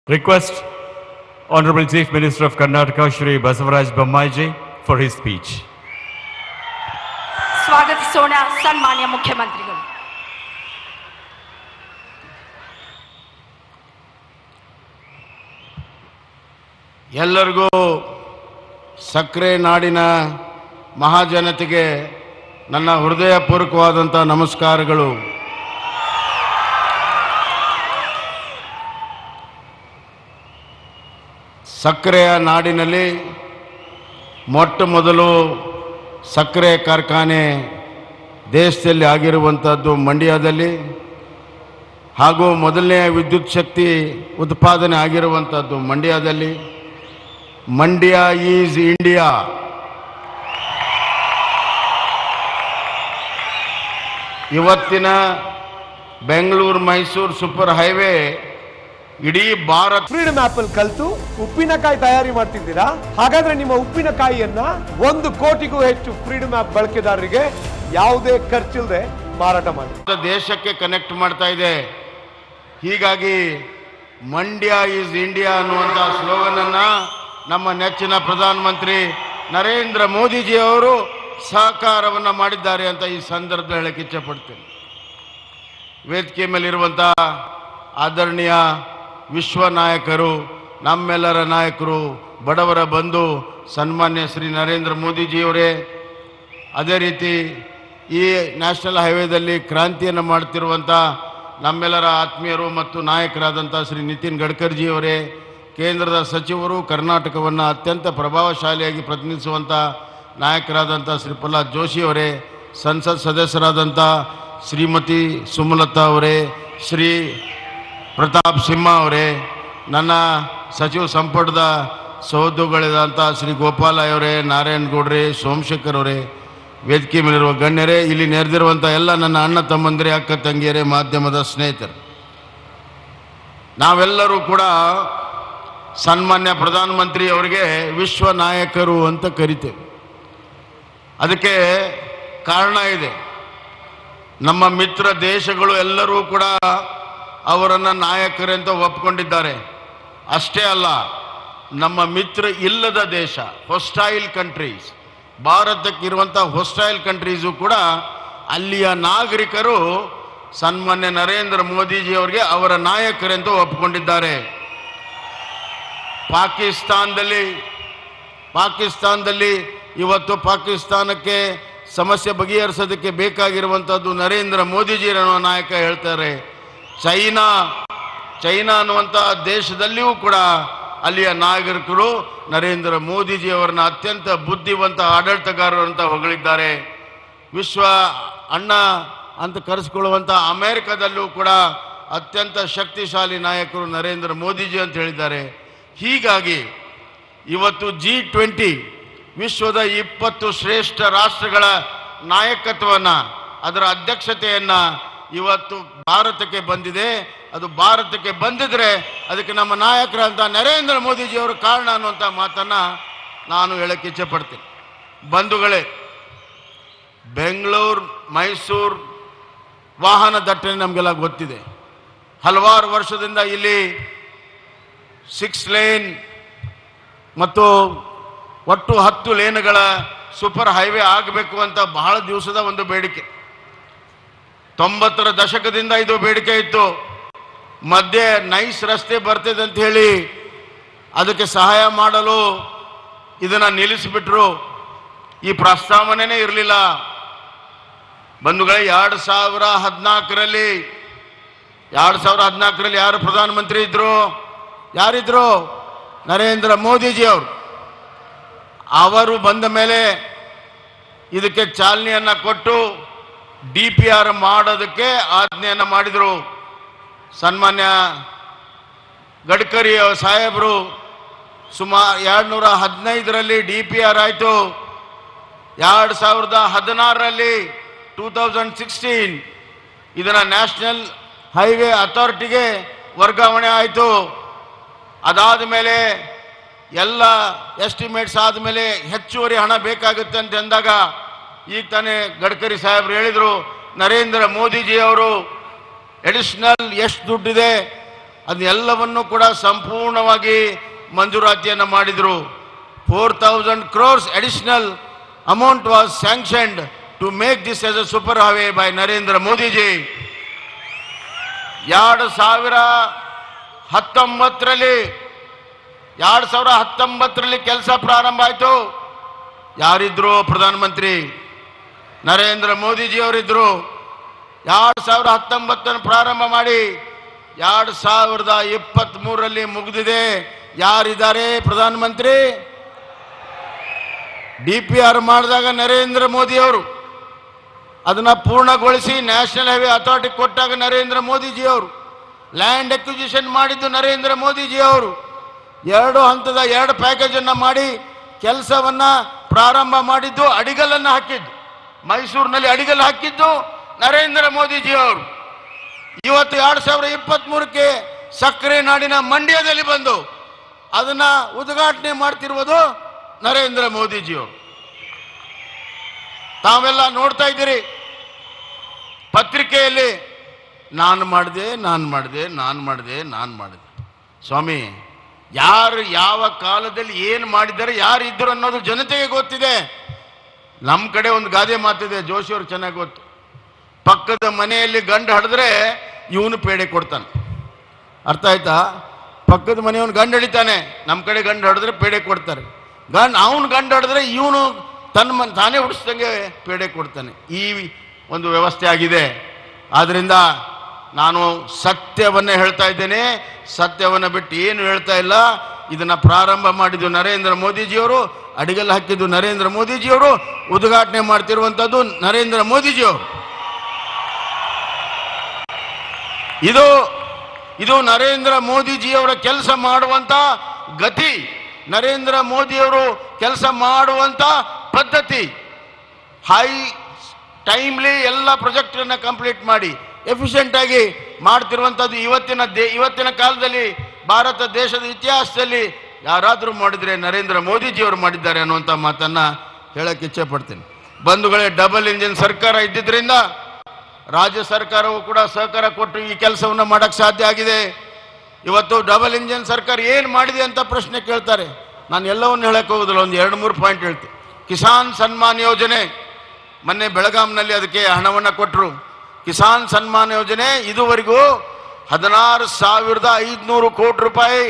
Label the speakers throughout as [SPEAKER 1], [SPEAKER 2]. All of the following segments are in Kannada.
[SPEAKER 1] Request Honorable Chief Minister of Karnataka Shri Basavaraj Bommaiji for his speech.
[SPEAKER 2] ಸ್ವಾಗತಿಸೋಣ ಸನ್ಮಾನ್ಯ ಮುಖ್ಯಮಂತ್ರಿಗಳು
[SPEAKER 3] ಎಲ್ಲರಿಗೂ ಸಕ್ಕರೆ ನಾಡಿನ ಮಹಾಜನತೆಗೆ ನನ್ನ ಹೃದಯಪೂರ್ವಕವಾದಂಥ ನಮಸ್ಕಾರಗಳು ಸಕ್ಕರೆಯ ನಾಡಿನಲ್ಲಿ ಮೊಟ್ಟ ಮೊದಲು ಸಕ್ಕರೆ ಕಾರ್ಖಾನೆ ದೇಶದಲ್ಲಿ ಆಗಿರುವಂಥದ್ದು ಮಂಡ್ಯದಲ್ಲಿ ಹಾಗೂ ಮೊದಲನೆಯ ವಿದ್ಯುತ್ ಶಕ್ತಿ ಉತ್ಪಾದನೆ ಆಗಿರುವಂಥದ್ದು ಮಂಡ್ಯದಲ್ಲಿ ಮಂಡ್ಯ ಈಸ್ ಇಂಡಿಯಾ ಇವತ್ತಿನ ಬೆಂಗಳೂರು ಮೈಸೂರು ಸೂಪರ್ ಹೈವೇ ಇಡೀ ಭಾರತ
[SPEAKER 4] ಫ್ರೀಡಮ್ ಆಪ್ ಅಲ್ಲಿ ಕಲ್ತು ಉಪ್ಪಿನಕಾಯಿ ತಯಾರಿ ಮಾಡ್ತಿದ್ದೀರಾ ಹಾಗಾದ್ರೆ ನಿಮ್ಮ ಉಪ್ಪಿನಕಾಯಿಯನ್ನ ಒಂದು ಕೋಟಿಗೂ ಹೆಚ್ಚು ಫ್ರೀಡಮ್ ಆಪ್ ಬಳಕೆದಾರರಿಗೆ ಯಾವುದೇ ಖರ್ಚಿಲ್ಲದೆ ಮಾರಾಟ ಮಾಡಿ
[SPEAKER 3] ದೇಶಕ್ಕೆ ಕನೆಕ್ಟ್ ಮಾಡ್ತಾ ಇದೆ ಹೀಗಾಗಿ ಮಂಡ್ಯ ಈಸ್ ಇಂಡಿಯಾ ಅನ್ನುವಂಥ ಸ್ಲೋಗನ್ ಅನ್ನ ನಮ್ಮ ನೆಚ್ಚಿನ ಪ್ರಧಾನಮಂತ್ರಿ ನರೇಂದ್ರ ಮೋದಿಜಿ ಅವರು ಸಹಕಾರವನ್ನ ಮಾಡಿದ್ದಾರೆ ಅಂತ ಈ ಸಂದರ್ಭದಲ್ಲಿ ಹೇಳಕ್ಕೆ ಇಚ್ಛೆಪಡ್ತೇನೆ ವೇದಿಕೆ ಮೇಲಿರುವಂಥ ಆದರಣೀಯ ವಿಶ್ವ ನಾಯಕರು ನಮ್ಮೆಲ್ಲರ ನಾಯಕರು ಬಡವರ ಬಂಧು ಸನ್ಮಾನ್ಯ ಶ್ರೀ ನರೇಂದ್ರ ಮೋದಿಜಿಯವರೇ ಅದೇ ರೀತಿ ಈ ನ್ಯಾಷನಲ್ ಹೈವೇದಲ್ಲಿ ಕ್ರಾಂತಿಯನ್ನು ಮಾಡ್ತಿರುವಂಥ ನಮ್ಮೆಲ್ಲರ ಆತ್ಮೀಯರು ಮತ್ತು ನಾಯಕರಾದಂಥ ಶ್ರೀ ನಿತಿನ್ ಗಡ್ಕರ್ಜಿಯವರೇ ಕೇಂದ್ರದ ಸಚಿವರು ಕರ್ನಾಟಕವನ್ನು ಅತ್ಯಂತ ಪ್ರಭಾವಶಾಲಿಯಾಗಿ ಪ್ರತಿನಿಧಿಸುವಂಥ ನಾಯಕರಾದಂಥ ಶ್ರೀ ಪ್ರಹ್ಲಾದ್ ಜೋಶಿಯವರೇ ಸಂಸತ್ ಸದಸ್ಯರಾದಂಥ ಶ್ರೀಮತಿ ಸುಮಲತಾ ಅವರೇ ಶ್ರೀ ಪ್ರತಾಪ್ ಸಿಂಹ ಅವರೇ ನನ್ನ ಸಚಿವ ಸಂಪುಟದ ಸಹೋದ್ಯೋಗಿಗಳಾದಂಥ ಶ್ರೀ ಗೋಪಾಲ ಅವರೇ ನಾರಾಯಣ್ ಗೌಡ್ರೆ ಸೋಮಶೇಖರ್ ಅವರೇ ವೇದಿಕೆ ಮೇಲಿರುವ ಗಣ್ಯರೇ ಇಲ್ಲಿ ನೆರೆದಿರುವಂಥ ಎಲ್ಲ ನನ್ನ ಅಣ್ಣ ತಮ್ಮಂದಿರೇ ಅಕ್ಕ ತಂಗಿಯರೇ ಮಾಧ್ಯಮದ ಸ್ನೇಹಿತರು ನಾವೆಲ್ಲರೂ ಕೂಡ ಸನ್ಮಾನ್ಯ ಪ್ರಧಾನಮಂತ್ರಿ ಅವರಿಗೆ ವಿಶ್ವ ನಾಯಕರು ಅಂತ ಕರಿತೇವೆ ಅದಕ್ಕೆ ಕಾರಣ ಇದೆ ನಮ್ಮ ಮಿತ್ರ ದೇಶಗಳು ಎಲ್ಲರೂ ಕೂಡ ಅವರನ್ನು ನಾಯಕರೆಂತ ಒಪ್ಕೊಂಡಿದ್ದಾರೆ ಅಷ್ಟೇ ಅಲ್ಲ ನಮ್ಮ ಮಿತ್ರ ಇಲ್ಲದ ದೇಶ ಹೊಸ್ಟೈಲ್ ಕಂಟ್ರೀಸ್ ಭಾರತಕ್ಕಿರುವಂಥ ಹೊಸ್ಟೈಲ್ ಕಂಟ್ರೀಸು ಕೂಡ ಅಲ್ಲಿಯ ನಾಗರಿಕರು ಸನ್ಮಾನ್ಯ ನರೇಂದ್ರ ಮೋದಿಜಿ ಅವರಿಗೆ ಅವರ ನಾಯಕರೆಂದು ಒಪ್ಕೊಂಡಿದ್ದಾರೆ ಪಾಕಿಸ್ತಾನದಲ್ಲಿ ಪಾಕಿಸ್ತಾನದಲ್ಲಿ ಇವತ್ತು ಪಾಕಿಸ್ತಾನಕ್ಕೆ ಸಮಸ್ಯೆ ಬಗೆಹರಿಸೋದಕ್ಕೆ ಬೇಕಾಗಿರುವಂಥದ್ದು ನರೇಂದ್ರ ಮೋದಿಜಿ ಅನ್ನುವ ನಾಯಕ ಹೇಳ್ತಾರೆ ಚೈನಾ ಚೈನಾ ಅನ್ನುವಂಥ ದೇಶದಲ್ಲಿಯೂ ಕೂಡ ಅಲ್ಲಿಯ ನಾಗರಿಕರು ನರೇಂದ್ರ ಮೋದಿಜಿಯವರನ್ನ ಅತ್ಯಂತ ಬುದ್ಧಿವಂತ ಆಡಳಿತಗಾರರು ಅಂತ ಹೊಗಳಿದ್ದಾರೆ ವಿಶ್ವ ಅಣ್ಣ ಅಂತ ಕರೆಸ್ಕೊಳ್ಳುವಂಥ ಅಮೆರಿಕದಲ್ಲೂ ಕೂಡ ಅತ್ಯಂತ ಶಕ್ತಿಶಾಲಿ ನಾಯಕರು ನರೇಂದ್ರ ಮೋದಿಜಿ ಅಂತ ಹೇಳಿದ್ದಾರೆ ಹೀಗಾಗಿ ಇವತ್ತು ಜಿ ಟ್ವೆಂಟಿ ವಿಶ್ವದ ಇಪ್ಪತ್ತು ಶ್ರೇಷ್ಠ ರಾಷ್ಟ್ರಗಳ ನಾಯಕತ್ವವನ್ನು ಅದರ ಅಧ್ಯಕ್ಷತೆಯನ್ನು ಇವತ್ತು ಭಾರತಕ್ಕೆ ಬಂದಿದೆ ಅದು ಭಾರತಕ್ಕೆ ಬಂದಿದ್ರೆ ಅದಕ್ಕೆ ನಮ್ಮ ನಾಯಕರಂತ ನರೇಂದ್ರ ಮೋದಿಜಿಯವರು ಕಾರಣ ಅನ್ನುವಂಥ ಮಾತನ್ನು ನಾನು ಹೇಳಕ್ಕೆ ಇಚ್ಛೆಪಡ್ತೀನಿ ಬಂಧುಗಳೇ ಬೆಂಗಳೂರು ಮೈಸೂರು ವಾಹನ ದಟ್ಟಣೆ ನಮಗೆಲ್ಲ ಗೊತ್ತಿದೆ ಹಲವಾರು ವರ್ಷದಿಂದ ಇಲ್ಲಿ ಸಿಕ್ಸ್ ಲೇನ್ ಮತ್ತು ಒಟ್ಟು ಹತ್ತು ಲೇನ್ಗಳ ಸೂಪರ್ ಹೈವೇ ಆಗಬೇಕು ಅಂತ ಬಹಳ ದಿವಸದ ಒಂದು ಬೇಡಿಕೆ ತೊಂಬತ್ತರ ದಶಕದಿಂದ ಇದು ಬೇಡಿಕೆ ಇತ್ತು ಮಧ್ಯೆ ನೈಸ್ ರಸ್ತೆ ಬರ್ತಿದೆ ಅಂತ ಹೇಳಿ ಅದಕ್ಕೆ ಸಹಾಯ ಮಾಡಲು ಇದನ್ನು ನಿಲ್ಲಿಸಿಬಿಟ್ರು ಈ ಪ್ರಸ್ತಾವನೆನೇ ಇರಲಿಲ್ಲ ಬಂಧುಗಳೇ ಎರಡು ಸಾವಿರ ಹದಿನಾಲ್ಕರಲ್ಲಿ ಎರಡು ಸಾವಿರ ಹದಿನಾಲ್ಕರಲ್ಲಿ ಯಾರು ಪ್ರಧಾನಮಂತ್ರಿ ಇದ್ರು ಯಾರಿದ್ರು ನರೇಂದ್ರ ಮೋದಿಜಿ ಅವರು ಅವರು ಬಂದ ಮೇಲೆ ಇದಕ್ಕೆ ಚಾಲನೆಯನ್ನು ಕೊಟ್ಟು ಡಿ ಪಿ ಆರ್ ಮಾಡೋದಕ್ಕೆ ಆಜ್ಞೆಯನ್ನು ಮಾಡಿದರು ಸನ್ಮಾನ್ಯ ಗಡ್ಕರಿ ಸಾಹೇಬರು ಸುಮಾರು ಎರಡುನೂರ ಹದಿನೈದರಲ್ಲಿ ಡಿ ಪಿ ಆರ್ ಆಯಿತು ಎರಡು ಸಾವಿರದ ಹದಿನಾರರಲ್ಲಿ ಟೂ ತೌಸಂಡ್ ಸಿಕ್ಸ್ಟೀನ್ ಇದನ್ನು ನ್ಯಾಷನಲ್ ಹೈವೇ ಅಥಾರಿಟಿಗೆ ವರ್ಗಾವಣೆ ಆಯಿತು ಅದಾದ ಮೇಲೆ ಎಲ್ಲ ಎಸ್ಟಿಮೇಟ್ಸ್ ಆದಮೇಲೆ ಹೆಚ್ಚುವರಿ ಹಣ ಬೇಕಾಗುತ್ತೆ ಅಂತ ಅಂದಾಗ ಈಗ ತಾನೇ ಗಡ್ಕರಿ ಸಾಹೇಬರು ಹೇಳಿದರು ನರೇಂದ್ರ ಮೋದಿಜಿ ಅವರು ಎಡಿಷನಲ್ ಎಷ್ಟು ದುಡ್ಡಿದೆ ಅದನ್ನೆಲ್ಲವನ್ನು ಕೂಡ ಸಂಪೂರ್ಣವಾಗಿ ಮಂಜೂರಾತಿಯನ್ನು ಮಾಡಿದರು four thousand crores additional amount was sanctioned to make this as a super highway by Narendra Modiji ಎರಡು ಸಾವಿರ ಹತ್ತೊಂಬತ್ತರಲ್ಲಿ ಎರಡು ಸಾವಿರ ಹತ್ತೊಂಬತ್ತರಲ್ಲಿ ಕೆಲಸ ಪ್ರಾರಂಭ ಆಯಿತು ಯಾರಿದ್ರು ಪ್ರಧಾನಮಂತ್ರಿ ನರೇಂದ್ರ ಮೋದಿಜಿಯವರಿದ್ದರು ಎರಡು ಸಾವಿರ ಹತ್ತೊಂಬತ್ತನ್ನು ಪ್ರಾರಂಭ ಮಾಡಿ ಎರಡು ಸಾವಿರದ ಇಪ್ಪತ್ತ್ ಮೂರರಲ್ಲಿ ಮುಗಿದಿದೆ ಯಾರಿದ್ದಾರೆ ಪ್ರಧಾನಮಂತ್ರಿ ಡಿ ಪಿ ಆರ್ ಮಾಡಿದಾಗ ನರೇಂದ್ರ ಮೋದಿ ಅವರು ಅದನ್ನ ಪೂರ್ಣಗೊಳಿಸಿ ನ್ಯಾಷನಲ್ ಹೈವೇ ಅಥಾರಿಟಿ ಕೊಟ್ಟಾಗ ನರೇಂದ್ರ ಮೋದಿಜಿ ಅವರು ಲ್ಯಾಂಡ್ ಅಕ್ವಿಸಿಷನ್ ಮಾಡಿದ್ದು ನರೇಂದ್ರ ಮೋದಿಜಿ ಅವರು ಎರಡು ಹಂತದ ಎರಡು ಪ್ಯಾಕೇಜ್ ಅನ್ನ ಮಾಡಿ ಕೆಲಸವನ್ನ ಪ್ರಾರಂಭ ಮಾಡಿದ್ದು ಅಡಿಗಲನ್ನು ಹಾಕಿದ್ದು ಮೈಸೂರಿನಲ್ಲಿ ಅಡಿಗಲ್ ಹಾಕಿದ್ದು ನರೇಂದ್ರ ಮೋದಿಜಿ ಅವರು ಇವತ್ತು ಎರಡು ಸಾವಿರ ಇಪ್ಪತ್ತ್ ಮೂರಕ್ಕೆ ಸಕ್ಕರೆ ನಾಡಿನ ಮಂಡ್ಯದಲ್ಲಿ ಬಂದು ಅದನ್ನ ಉದ್ಘಾಟನೆ ಮಾಡ್ತಿರುವುದು ನರೇಂದ್ರ ಮೋದಿಜಿಯವರು ತಾವೆಲ್ಲ ನೋಡ್ತಾ ಇದ್ದೀರಿ ಪತ್ರಿಕೆಯಲ್ಲಿ ನಾನು ಮಾಡಿದೆ ನಾನು ಮಾಡಿದೆ ನಾನು ಮಾಡಿದೆ ನಾನು ಮಾಡಿದೆ ಸ್ವಾಮಿ ಯಾರು ಯಾವ ಕಾಲದಲ್ಲಿ ಏನು ಮಾಡಿದ್ದಾರೆ ಯಾರು ಇದ್ದರು ಅನ್ನೋದು ಜನತೆಗೆ ಗೊತ್ತಿದೆ ನಮ್ಮ ಕಡೆ ಒಂದು ಗಾದೆ ಮಾತಿದೆ ಜೋಶಿಯವ್ರು ಚೆನ್ನಾಗಿ ಗೊತ್ತು ಪಕ್ಕದ ಮನೆಯಲ್ಲಿ ಗಂಡು ಹಡಿದ್ರೆ ಇವನು ಪೇಡೆ ಕೊಡ್ತಾನೆ ಅರ್ಥ ಆಯ್ತಾ ಪಕ್ಕದ ಮನೆಯವನು ಗಂಡು ಹಿಡಿತಾನೆ ನಮ್ಮ ಕಡೆ ಗಂಡು ಹೊಡೆದ್ರೆ ಪೇಡೆ ಕೊಡ್ತಾರೆ ಗಂಡು ಅವನು ಗಂಡು ಹೊಡೆದ್ರೆ ಇವನು ತನ್ನ ಮನ್ ತಾನೇ ಹುಡಿಸ್ದಂಗೆ ಪೇಡೆ ಕೊಡ್ತಾನೆ ಈ ಒಂದು ವ್ಯವಸ್ಥೆ ಆಗಿದೆ ಆದ್ದರಿಂದ ನಾನು ಸತ್ಯವನ್ನೇ ಹೇಳ್ತಾ ಇದ್ದೇನೆ ಸತ್ಯವನ್ನು ಬಿಟ್ಟು ಏನು ಹೇಳ್ತಾ ಇಲ್ಲ ಇದನ್ನ ಪ್ರಾರಂಭ ಮಾಡಿದ್ದು ನರೇಂದ್ರ ಮೋದಿಜಿಯವರು ಅಡಿಗೆಲ್ಲ ಹಾಕಿದ್ದು ನರೇಂದ್ರ ಮೋದಿಜಿಯವರು ಉದ್ಘಾಟನೆ ಮಾಡ್ತಿರುವಂಥದ್ದು ನರೇಂದ್ರ ಮೋದಿಜಿಯವರು ಇದು ಇದು ನರೇಂದ್ರ ಮೋದಿಜಿಯವರ ಕೆಲಸ ಮಾಡುವಂತ ಗತಿ ನರೇಂದ್ರ ಮೋದಿಯವರು ಕೆಲಸ ಮಾಡುವಂತ ಪದ್ಧತಿ ಹೈ ಟೈಮ್ಲಿ ಎಲ್ಲ ಪ್ರಾಜೆಕ್ಟನ್ನು ಕಂಪ್ಲೀಟ್ ಮಾಡಿ ಎಫಿಷಿಯೆಂಟ್ ಆಗಿ ಮಾಡ್ತಿರುವಂಥದ್ದು ಇವತ್ತಿನ ದೇ ಇವತ್ತಿನ ಕಾಲದಲ್ಲಿ ಭಾರತ ದೇಶದ ಇತಿಹಾಸದಲ್ಲಿ ಯಾರಾದರೂ ಮಾಡಿದ್ರೆ ನರೇಂದ್ರ ಮೋದಿಜಿಯವರು ಮಾಡಿದ್ದಾರೆ ಅನ್ನುವಂಥ ಮಾತನ್ನ ಹೇಳಕ್ಕೆ ಇಚ್ಛೆ ಪಡ್ತೀನಿ ಬಂಧುಗಳೇ ಡಬಲ್ ಇಂಜಿನ್ ಸರ್ಕಾರ ಇದ್ದಿದ್ರಿಂದ ರಾಜ್ಯ ಸರ್ಕಾರವು ಕೂಡ ಸಹಕಾರ ಕೊಟ್ಟು ಈ ಕೆಲಸವನ್ನು ಮಾಡಕ್ಕೆ ಸಾಧ್ಯ ಆಗಿದೆ ಇವತ್ತು ಡಬಲ್ ಇಂಜಿನ್ ಸರ್ಕಾರ ಏನು ಮಾಡಿದೆ ಅಂತ ಪ್ರಶ್ನೆ ಕೇಳ್ತಾರೆ ನಾನು ಎಲ್ಲವನ್ನು ಹೇಳಕ್ಕೆ ಹೋಗೋದಿಲ್ಲ ಒಂದು ಎರಡು ಮೂರು ಪಾಯಿಂಟ್ ಹೇಳ್ತೀನಿ ಕಿಸಾನ್ ಸನ್ಮಾನ್ ಯೋಜನೆ ಮೊನ್ನೆ ಬೆಳಗಾಂನಲ್ಲಿ ಅದಕ್ಕೆ ಹಣವನ್ನು ಕೊಟ್ಟರು ಕಿಸಾನ್ ಸನ್ಮಾನ್ ಯೋಜನೆ ಇದುವರೆಗೂ ಹದಿನಾರು ಸಾವಿರದ ಐದುನೂರು ಕೋಟಿ ರೂಪಾಯಿ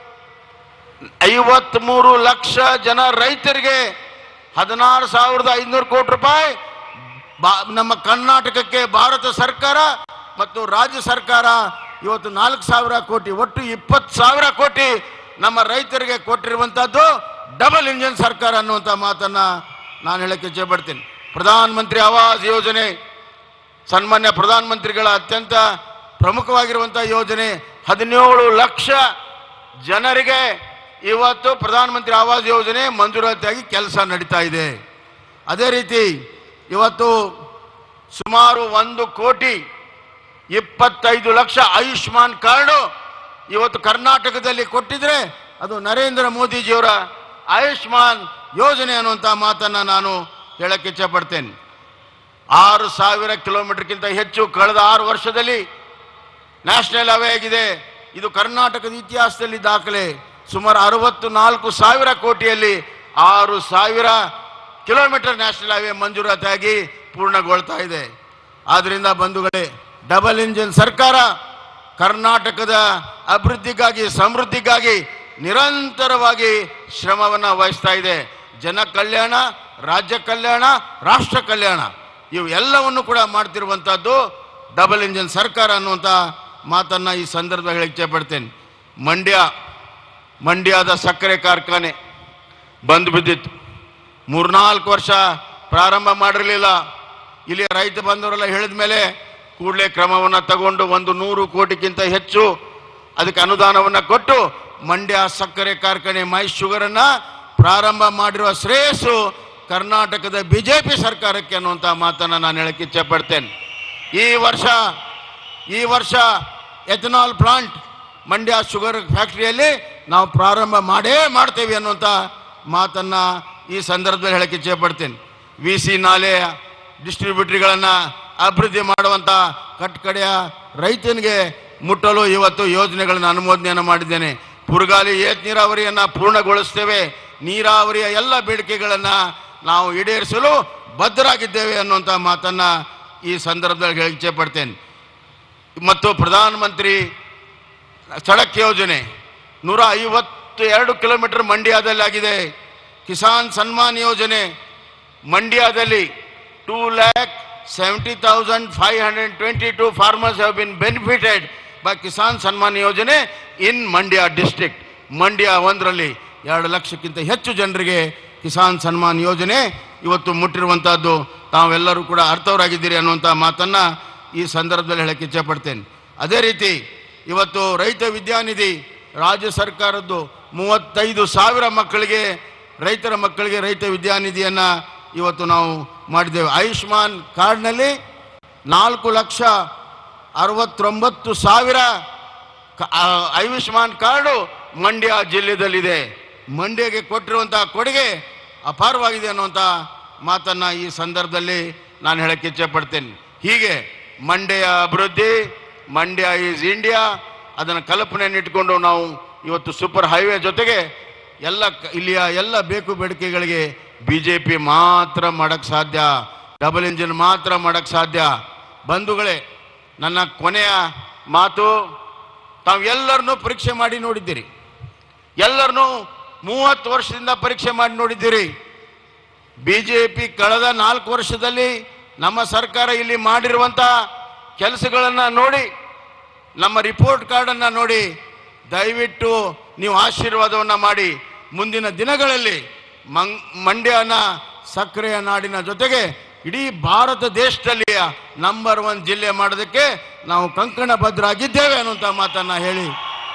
[SPEAKER 3] ಐವತ್ಮೂರು ಲಕ್ಷ ಜನ ರೈತರಿಗೆ ಹದಿನಾರು ಸಾವಿರದ ಐದುನೂರು ಕೋಟಿ ರೂಪಾಯಿ ಬಾ- ನಮ್ಮ ಕರ್ನಾಟಕಕ್ಕೆ ಭಾರತ ಸರ್ಕಾರ ಮತ್ತು ರಾಜ್ಯ ಸರ್ಕಾರ ಇವತ್ತು ನಾಲ್ಕು ಸಾವಿರ ಕೋಟಿ ಒಟ್ಟು ಇಪ್ಪತ್ತು ಸಾವಿರ ಕೋಟಿ ನಮ್ಮ ರೈತರಿಗೆ ಕೊಟ್ಟಿರುವಂತಹದ್ದು ಡಬಲ್ ಇಂಜಿನ್ ಸರ್ಕಾರ ಅನ್ನುವಂಥ ಮಾತನ್ನ ನಾನು ಹೇಳಕ್ಕೆ ಇಚ್ಛೆ ಪಡ್ತೀನಿ ಪ್ರಧಾನ ಮಂತ್ರಿ ಆವಾಸ್ ಯೋಜನೆ ಸನ್ಮಾನ್ಯ ಪ್ರಧಾನಮಂತ್ರಿಗಳ ಅತ್ಯಂತ ಪ್ರಮುಖವಾಗಿರುವಂತಹ ಯೋಜನೆ ಹದಿನೇಳು ಲಕ್ಷ ಜನರಿಗೆ ಇವತ್ತು ಪ್ರಧಾನಮಂತ್ರಿ ಆವಾಸ್ ಯೋಜನೆ ಮಂಜೂರಾತಿಯಾಗಿ ಕೆಲಸ ನಡೀತಾ ಇದೆ ಅದೇ ರೀತಿ ಇವತ್ತು ಸುಮಾರು ಒಂದು ಕೋಟಿ ಇಪ್ಪತ್ತೈದು ಲಕ್ಷ ಆಯುಷ್ಮಾನ್ ಕಾರ್ಡು ಇವತ್ತು ಕರ್ನಾಟಕದಲ್ಲಿ ಕೊಟ್ಟಿದ್ರೆ ಅದು ನರೇಂದ್ರ ಮೋದಿಜಿಯವರ ಆಯುಷ್ಮಾನ್ ಯೋಜನೆ ಅನ್ನುವಂಥ ಮಾತನ್ನು ನಾನು ಹೇಳಕ್ಕೆ ಇಚ್ಛೆ ಪಡ್ತೇನೆ ಆರು ಸಾವಿರ ಕಿಲೋಮೀಟರ್ಗಿಂತ ಹೆಚ್ಚು ಕಳೆದ ಆರು ವರ್ಷದಲ್ಲಿ ನ್ಯಾಷನಲ್ ಹೈವೇ ಆಗಿದೆ ಇದು ಕರ್ನಾಟಕದ ಇತಿಹಾಸದಲ್ಲಿ ದಾಖಲೆ ಸುಮಾರು ಅರವತ್ತು ನಾಲ್ಕು ಸಾವಿರ ಕೋಟಿಯಲ್ಲಿ ಆರು ಸಾವಿರ ಕಿಲೋಮೀಟರ್ ನ್ಯಾಷನಲ್ ಹೈವೇ ಮಂಜೂರಾತಿಯಾಗಿ ಪೂರ್ಣಗೊಳ್ತಾ ಇದೆ ಆದ್ರಿಂದ ಬಂಧುಗಳೇ ಡಬಲ್ ಇಂಜಿನ್ ಸರ್ಕಾರ ಕರ್ನಾಟಕದ ಅಭಿವೃದ್ಧಿಗಾಗಿ ಸಮೃದ್ಧಿಗಾಗಿ ನಿರಂತರವಾಗಿ ಶ್ರಮವನ್ನು ವಹಿಸ್ತಾ ಇದೆ ಜನ ಕಲ್ಯಾಣ ರಾಜ್ಯ ಕಲ್ಯಾಣ ರಾಷ್ಟ್ರ ಕಲ್ಯಾಣ ಇವು ಎಲ್ಲವನ್ನು ಕೂಡ ಮಾಡ್ತಿರುವಂಥದ್ದು ಡಬಲ್ ಇಂಜಿನ್ ಸರ್ಕಾರ ಅನ್ನುವಂಥ ಮಾತನ್ನ ಈ ಸಂದರ್ಭದಲ್ಲಿ ಹೇಳಕ್ಕೆ ಇಚ್ಛೆಪಡ್ತೇನೆ ಮಂಡ್ಯ ಮಂಡ್ಯದ ಸಕ್ಕರೆ ಕಾರ್ಖಾನೆ ಬಂದು ಬಿದ್ದಿತ್ತು ಮೂರ್ನಾಲ್ಕು ವರ್ಷ ಪ್ರಾರಂಭ ಮಾಡಿರಲಿಲ್ಲ ಇಲ್ಲಿ ರೈತ ಬಂದವರೆಲ್ಲ ಹೇಳಿದ ಮೇಲೆ ಕೂಡಲೇ ಕ್ರಮವನ್ನು ತಗೊಂಡು ಒಂದು ನೂರು ಕೋಟಿಗಿಂತ ಹೆಚ್ಚು ಅದಕ್ಕೆ ಅನುದಾನವನ್ನು ಕೊಟ್ಟು ಮಂಡ್ಯ ಸಕ್ಕರೆ ಕಾರ್ಖಾನೆ ಮೈ ಶುಗರನ್ನ ಪ್ರಾರಂಭ ಮಾಡಿರುವ ಶ್ರೇಯಸ್ಸು ಕರ್ನಾಟಕದ ಬಿಜೆಪಿ ಸರ್ಕಾರಕ್ಕೆ ಅನ್ನುವಂಥ ಮಾತನ್ನು ನಾನು ಹೇಳಕ್ಕೆ ಇಚ್ಛೆ ಪಡ್ತೇನೆ ಈ ವರ್ಷ ಈ ವರ್ಷ ಎಥನಾಲ್ ಪ್ಲಾಂಟ್ ಮಂಡ್ಯ ಶುಗರ್ ಫ್ಯಾಕ್ಟರಿಯಲ್ಲಿ ನಾವು ಪ್ರಾರಂಭ ಮಾಡೇ ಮಾಡ್ತೇವೆ ಅನ್ನುವಂಥ ಮಾತನ್ನ ಈ ಸಂದರ್ಭದಲ್ಲಿ ಹೇಳಕ್ಕೆ ಇಚ್ಛೆ ಪಡ್ತೇನೆ ವಿ ಸಿ ನಾಲೆ ಡಿಸ್ಟ್ರಿಬ್ಯೂಟ್ರಿಗಳನ್ನು ಅಭಿವೃದ್ಧಿ ಮಾಡುವಂಥ ಕಟ್ಕಡೆಯ ರೈತನಿಗೆ ಮುಟ್ಟಲು ಇವತ್ತು ಯೋಜನೆಗಳನ್ನು ಅನುಮೋದನೆಯನ್ನು ಮಾಡಿದ್ದೇನೆ ಪುರ್ಗಾಲಿ ಏತ್ ನೀರಾವರಿಯನ್ನು ಪೂರ್ಣಗೊಳಿಸ್ತೇವೆ ನೀರಾವರಿಯ ಎಲ್ಲ ಬೇಡಿಕೆಗಳನ್ನು ನಾವು ಈಡೇರಿಸಲು ಬದ್ಧರಾಗಿದ್ದೇವೆ ಅನ್ನುವಂಥ ಮಾತನ್ನು ಈ ಸಂದರ್ಭದಲ್ಲಿ ಹೇಳಿ ಇಚ್ಛೆ ಪಡ್ತೇನೆ ಮತ್ತು ಪ್ರಧಾನಮಂತ್ರಿ ಸಡಕ್ ಯೋಜನೆ ನೂರ ಐವತ್ತು ಎರಡು ಕಿಲೋಮೀಟರ್ ಮಂಡ್ಯದಲ್ಲಿ ಆಗಿದೆ ಕಿಸಾನ್ ಸನ್ಮಾನ್ ಯೋಜನೆ ಮಂಡ್ಯದಲ್ಲಿ two lakh seventy thousand five hundred twenty two farmers have been benefited by Kisan Samman Yojana in Mandya district Mandya ಒಂದರಲ್ಲಿ ಎರಡು ಲಕ್ಷಕ್ಕಿಂತ ಹೆಚ್ಚು ಜನರಿಗೆ ಕಿಸಾನ್ ಸನ್ಮಾನ್ ಯೋಜನೆ ಇವತ್ತು ಮುಟ್ಟಿರುವಂಥದ್ದು ತಾವೆಲ್ಲರೂ ಕೂಡ ಅರ್ಥವರಾಗಿದ್ದೀರಿ ಅನ್ನುವಂಥ ಮಾತನ್ನು ಈ ಸಂದರ್ಭದಲ್ಲಿ ಹೇಳಕ್ಕೆ ಇಚ್ಛೆಪಡ್ತೇನೆ ಅದೇ ರೀತಿ ಇವತ್ತು ರೈತ ವಿದ್ಯಾನಿಧಿ ರಾಜ್ಯ ಸರ್ಕಾರದ್ದು ಮೂವತ್ತೈದು ಸಾವಿರ ಮಕ್ಕಳಿಗೆ ರೈತರ ಮಕ್ಕಳಿಗೆ ರೈತ ವಿದ್ಯಾನಿಧಿಯನ್ನು ಇವತ್ತು ನಾವು ಮಾಡಿದ್ದೇವೆ ಆಯುಷ್ಮಾನ್ ಕಾರ್ಡ್ನಲ್ಲಿ ನಾಲ್ಕು ಲಕ್ಷ ಅರವತ್ತೊಂಬತ್ತು ಸಾವಿರ ಕ- ಆ, ಆಯುಷ್ಮಾನ್ ಕಾರ್ಡು ಮಂಡ್ಯ ಜಿಲ್ಲೆಯಲ್ಲಿದೆ ಮಂಡ್ಯಗೆ ಕೊಟ್ಟಿರುವಂತಹ ಕೊಡುಗೆ ಅಪಾರವಾಗಿದೆ ಅನ್ನುವಂಥ ಮಾತನ್ನು ಈ ಸಂದರ್ಭದಲ್ಲಿ ನಾನು ಹೇಳಕ್ಕೆ ಇಚ್ಛೆ ಪಡ್ತೇನೆ ಹೀಗೆ ಮಂಡ್ಯ ಅಭಿವೃದ್ಧಿ ಮಂಡ್ಯ ಈಸ್ ಇಂಡಿಯಾ ಅದನ್ನು ಕಲ್ಪನೆಯನ್ನು ಇಟ್ಕೊಂಡು ನಾವು ಇವತ್ತು ಸೂಪರ್ ಹೈವೇ ಜೊತೆಗೆ ಎಲ್ಲ ಕ- ಇಲ್ಲಿಯ ಎಲ್ಲ ಬೇಕು ಬೇಡಿಕೆಗಳಿಗೆ ಬಿ ಜೆ ಪಿ ಮಾತ್ರ ಮಾಡೋಕ್ಕೆ ಸಾಧ್ಯ ಡಬಲ್ ಇಂಜಿನ್ ಮಾತ್ರ ಮಾಡೋಕ್ಕೆ ಸಾಧ್ಯ ಬಂಧುಗಳೇ ನನ್ನ ಕೊನೆಯ ಮಾತು ತಾವು ಎಲ್ಲರನ್ನೂ ಪರೀಕ್ಷೆ ಮಾಡಿ ನೋಡಿದ್ದೀರಿ ಎಲ್ಲರನ್ನೂ ಮೂವತ್ತು ವರ್ಷದಿಂದ ಪರೀಕ್ಷೆ ಮಾಡಿ ನೋಡಿದ್ದೀರಿ ಬಿ ಜೆ ಪಿ ಕಳೆದ ನಾಲ್ಕು ವರ್ಷದಲ್ಲಿ ನಮ್ಮ ಸರ್ಕಾರ ಇಲ್ಲಿ ಮಾಡಿರುವಂಥ ಕೆಲಸಗಳನ್ನು ನೋಡಿ ನಮ್ಮ ರಿಪೋರ್ಟ್ ಕಾರ್ಡನ್ನು ನೋಡಿ ದಯವಿಟ್ಟು ನೀವು ಆಶೀರ್ವಾದವನ್ನು ಮಾಡಿ ಮುಂದಿನ ದಿನಗಳಲ್ಲಿ ಮಂಗ್ ಮಂಡ್ಯನ ಸಕ್ಕರೆಯ ನಾಡಿನ ಜೊತೆಗೆ ಇಡೀ ಭಾರತ ದೇಶದಲ್ಲಿ ನಂಬರ್ ಒನ್ ಜಿಲ್ಲೆ ಮಾಡೋದಕ್ಕೆ ನಾವು ಕಂಕಣ ಭದ್ರಾಗಿದ್ದೇವೆ ಅನ್ನುವಂಥ ಮಾತನ್ನು ಹೇಳಿ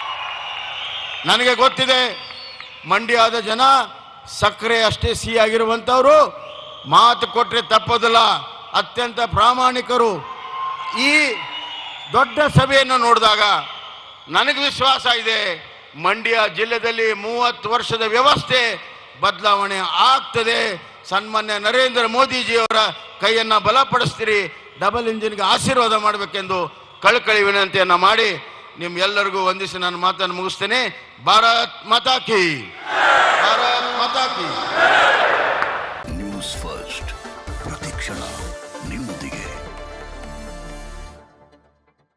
[SPEAKER 3] ನನಗೆ ಗೊತ್ತಿದೆ ಮಂಡ್ಯದ ಜನ ಸಕ್ಕರೆ ಅಷ್ಟೇ ಸಿಹಿಯಾಗಿರುವಂಥವ್ರು ಮಾತು ಕೊಟ್ಟರೆ ತಪ್ಪೋದಿಲ್ಲ ಅತ್ಯಂತ ಪ್ರಾಮಾಣಿಕರು ಈ ದೊಡ್ಡ ಸಭೆಯನ್ನು ನೋಡಿದಾಗ ನನಗೆ ವಿಶ್ವಾಸ ಇದೆ ಮಂಡ್ಯ ಜಿಲ್ಲೆಯಲ್ಲಿ ಮೂವತ್ತು ವರ್ಷದ ವ್ಯವಸ್ಥೆ ಬದಲಾವಣೆ ಆಗ್ತದೆ ಸನ್ಮಾನ್ಯ ನರೇಂದ್ರ ಮೋದಿಜಿಯವರ ಕೈಯನ್ನು ಬಲಪಡಿಸ್ತೀರಿ ಡಬಲ್ ಇಂಜಿನ್ಗೆ ಆಶೀರ್ವಾದ ಮಾಡಬೇಕೆಂದು ಕಳಕಳಿ ವಿನಂತಿಯನ್ನು ಮಾಡಿ ನಿಮ್ಗೆಲ್ಲರಿಗೂ ವಂದಿಸಿ ನಾನು ಮಾತನ್ನು ಮುಗಿಸ್ತೇನೆ ಭಾರತ್ ಮಾತಾ ಕಿ ಭಾರತ್ ಮಾತಾ ಕಿ
[SPEAKER 5] ನ್ಯೂಸ್ ಫಸ್ಟ್